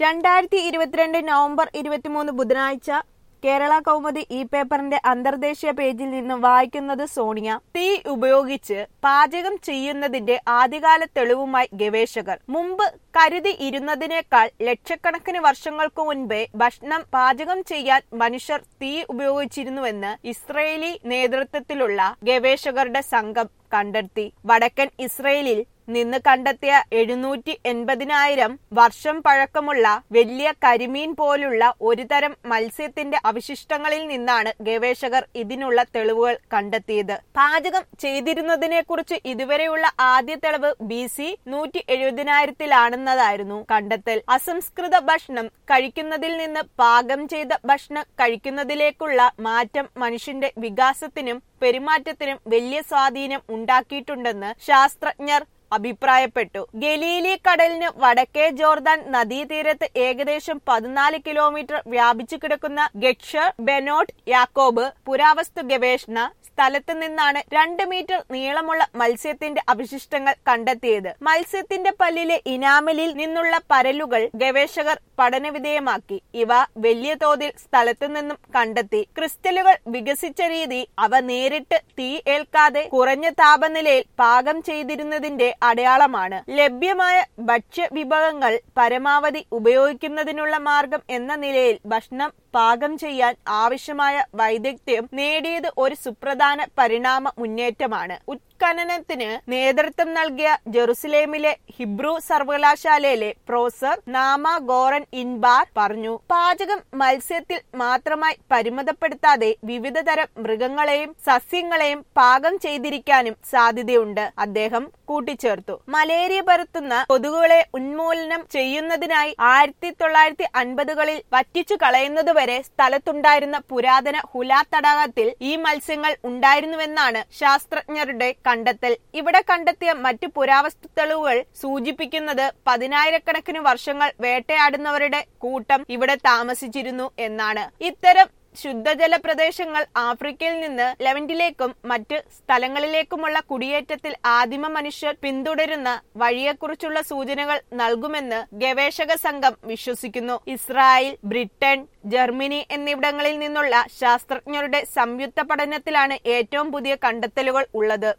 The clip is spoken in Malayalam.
രണ്ടായിരത്തി ഇരുപത്തിരണ്ട് നവംബർ ഇരുപത്തിമൂന്ന് ബുധനാഴ്ച കേരള കൗമുദി ഈ പേപ്പറിന്റെ അന്തർദേശീയ പേജിൽ നിന്ന് വായിക്കുന്നത് സോണിയ തീ ഉപയോഗിച്ച് പാചകം ചെയ്യുന്നതിന്റെ ആദ്യകാല തെളിവുമായി ഗവേഷകർ മുമ്പ് കരുതി ഇരുന്നതിനേക്കാൾ ലക്ഷക്കണക്കിന് വർഷങ്ങൾക്ക് മുൻപേ ഭക്ഷണം പാചകം ചെയ്യാൻ മനുഷ്യർ തീ ഉപയോഗിച്ചിരുന്നുവെന്ന് ഇസ്രയേലി നേതൃത്വത്തിലുള്ള ഗവേഷകരുടെ സംഘം കണ്ടെത്തി വടക്കൻ ഇസ്രയേലിൽ നിന്ന് കണ്ടെത്തിയ എഴുന്നൂറ്റി എൺപതിനായിരം വർഷം പഴക്കമുള്ള വലിയ കരിമീൻ പോലുള്ള ഒരു തരം മത്സ്യത്തിന്റെ അവശിഷ്ടങ്ങളിൽ നിന്നാണ് ഗവേഷകർ ഇതിനുള്ള തെളിവുകൾ കണ്ടെത്തിയത് പാചകം ചെയ്തിരുന്നതിനെക്കുറിച്ച് ഇതുവരെയുള്ള ആദ്യ തെളിവ് ബി സി നൂറ്റി എഴുപതിനായിരത്തിലാണെന്നതായിരുന്നു കണ്ടെത്തൽ അസംസ്കൃത ഭക്ഷണം കഴിക്കുന്നതിൽ നിന്ന് പാകം ചെയ്ത ഭക്ഷണം കഴിക്കുന്നതിലേക്കുള്ള മാറ്റം മനുഷ്യന്റെ വികാസത്തിനും പെരുമാറ്റത്തിനും വലിയ സ്വാധീനം ഉണ്ടാക്കിയിട്ടുണ്ടെന്ന് ശാസ്ത്രജ്ഞർ അഭിപ്രായപ്പെട്ടു ഗലീലി കടലിന് വടക്കേ ജോർദാൻ നദീതീരത്ത് ഏകദേശം പതിനാല് കിലോമീറ്റർ വ്യാപിച്ചു കിടക്കുന്ന ഗക്ഷർ ബെനോട്ട് യാക്കോബ് പുരാവസ്തു ഗവേഷണ സ്ഥലത്ത് നിന്നാണ് രണ്ട് മീറ്റർ നീളമുള്ള മത്സ്യത്തിന്റെ അവശിഷ്ടങ്ങൾ കണ്ടെത്തിയത് മത്സ്യത്തിന്റെ പല്ലിലെ ഇനാമലിൽ നിന്നുള്ള പരലുകൾ ഗവേഷകർ പഠനവിധേയമാക്കി ഇവ വലിയ തോതിൽ സ്ഥലത്തു നിന്നും കണ്ടെത്തി ക്രിസ്റ്റലുകൾ വികസിച്ച രീതി അവ നേരിട്ട് തീ ഏൽക്കാതെ കുറഞ്ഞ താപനിലയിൽ പാകം ചെയ്തിരുന്നതിന്റെ അടയാളമാണ് ലഭ്യമായ ഭക്ഷ്യ വിഭവങ്ങൾ പരമാവധി ഉപയോഗിക്കുന്നതിനുള്ള മാർഗം എന്ന നിലയിൽ ഭക്ഷണം പാകം ചെയ്യാൻ ആവശ്യമായ വൈദഗ്ധ്യം നേടിയത് ഒരു സുപ്രധാന പരിണാമ മുന്നേറ്റമാണ് ഉത്ഖനനത്തിന് നേതൃത്വം നൽകിയ ജെറുസലേമിലെ ഹിബ്രു സർവകലാശാലയിലെ പ്രൊഫസർ നാമ ഗോറൻ ഇൻബാർ പറഞ്ഞു പാചകം മത്സ്യത്തിൽ മാത്രമായി പരിമിതപ്പെടുത്താതെ വിവിധ തരം മൃഗങ്ങളെയും സസ്യങ്ങളെയും പാകം ചെയ്തിരിക്കാനും സാധ്യതയുണ്ട് അദ്ദേഹം കൂട്ടിച്ചേർത്തു മലേറിയ പരത്തുന്ന കൊതുകുകളെ ഉന്മൂലനം ചെയ്യുന്നതിനായി ആയിരത്തി തൊള്ളായിരത്തി അൻപതുകളിൽ വറ്റിച്ചു കളയുന്നതുവരെ സ്ഥലത്തുണ്ടായിരുന്ന പുരാതന ഹുല തടാകത്തിൽ ഈ മത്സ്യങ്ങൾ ഉണ്ടായിരുന്നുവെന്നാണ് ശാസ്ത്രജ്ഞരുടെ കണ്ടെത്തൽ ഇവിടെ കണ്ടെത്തിയ മറ്റു പുരാവസ്തു തെളിവുകൾ സൂചിപ്പിക്കുന്നത് പതിനായിരക്കണക്കിന് വർഷങ്ങൾ വേട്ടയാടുന്നവരുടെ കൂട്ടം ഇവിടെ താമസിച്ചിരുന്നു എന്നാണ് ഇത്തരം ശുദ്ധജല പ്രദേശങ്ങൾ ആഫ്രിക്കയിൽ നിന്ന് ലെവന്റിലേക്കും മറ്റ് സ്ഥലങ്ങളിലേക്കുമുള്ള കുടിയേറ്റത്തിൽ ആദിമ മനുഷ്യർ പിന്തുടരുന്ന വഴിയെക്കുറിച്ചുള്ള സൂചനകൾ നൽകുമെന്ന് ഗവേഷക സംഘം വിശ്വസിക്കുന്നു ഇസ്രായേൽ ബ്രിട്ടൻ ജർമ്മനി എന്നിവിടങ്ങളിൽ നിന്നുള്ള ശാസ്ത്രജ്ഞരുടെ സംയുക്ത പഠനത്തിലാണ് ഏറ്റവും പുതിയ കണ്ടെത്തലുകൾ ഉള്ളത്